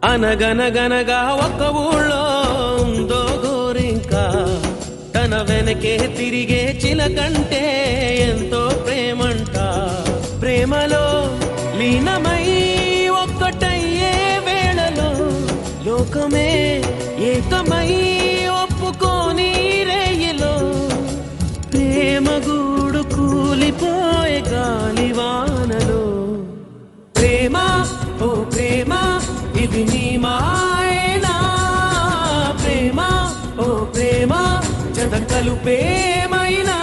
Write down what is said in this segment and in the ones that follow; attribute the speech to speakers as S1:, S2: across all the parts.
S1: అనగనగనగా ఒక ఊళ్ళో ఉందో గోరింక తన వెనకే తిరిగే చిలకంటే ఎంతో ప్రేమంట ప్రేమలో లీనమై ఒక్కటయ్యే వేళలో లోకమే ఏకమై ఒప్పుకోని రేయిలో ప్రేమ గూడు కూలిపోయే గాలివానలో ప్రేమ ఓ ప్రేమ ఇది నీ మాయనా ప్రేమ ఓ ప్రేమ జతకలు ప్రేమైనా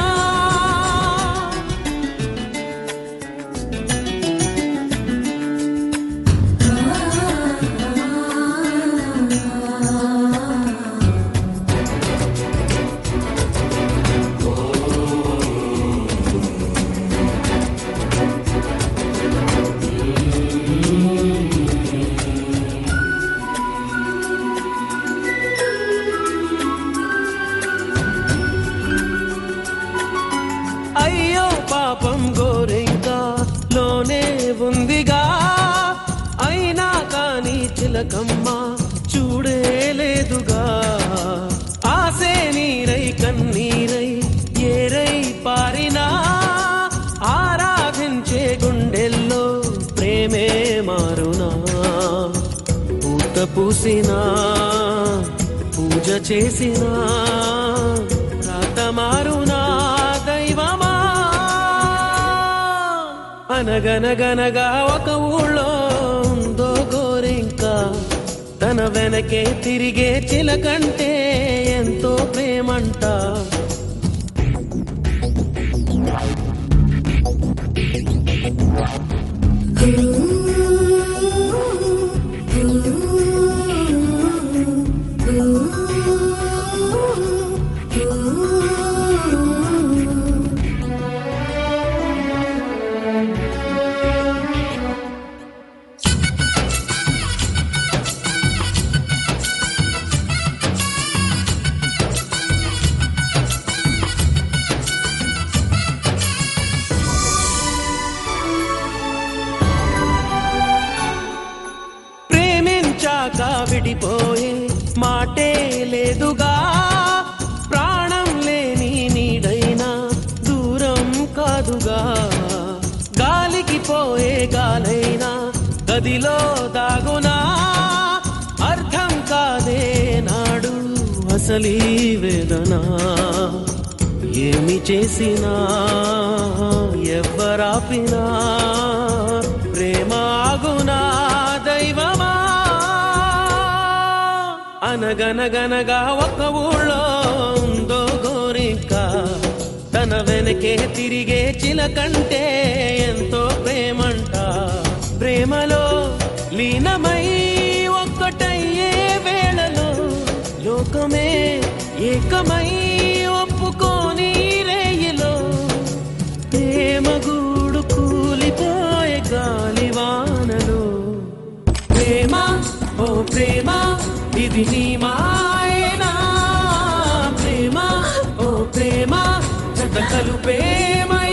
S1: అయ్యో పాపం గోరింక లోనే ఉందిగా అయినా కాని చిలకమ్మ చూడేలేదుగా ఆసే నీరై కన్నీరై ఏరై పారినా ఆరాధించే గుండెల్లో ప్రేమే మారునా పూత పూసినా పూజ చేసినా రాత మారునా దైవమా అనగనగనగా ఒక ఊళ్ళో ఉందో గోరింక తన వెనకే తిరిగే చిలకంటే ఎంతో ప్రేమంట ప్రేమించాక విడిపోయే మాటే లేదుగా ప్రాణం లేని నీడైనా దూరం కాదుగా గాలికి పోయే గాలైనా గదిలో దాగునా అర్థం కాదే నాడు అసలీ వేదన ఏమి చేసినా ఎవ్వరాపినా ప్రేమ ఆగునా దైవమా అనగనగనగా ఒక ఊళ్ళో ఉందో గోరింక తన వెనకే తిరిగే చిలకంటే ఎంతో ప్రేమంట ప్రేమలో లీనమై ఒక్కటయ్యే వేళలో లోకమే ఏకమై ఒప్పుకోని రేయిలో ప్రేమ గూడు కూలిపోయే గాలివానలో ప్రేమ ఓ ప్రేమ ఇది నీ మాయనా ప్రేమ ఓ ప్రేమ జతకలు ప్రేమ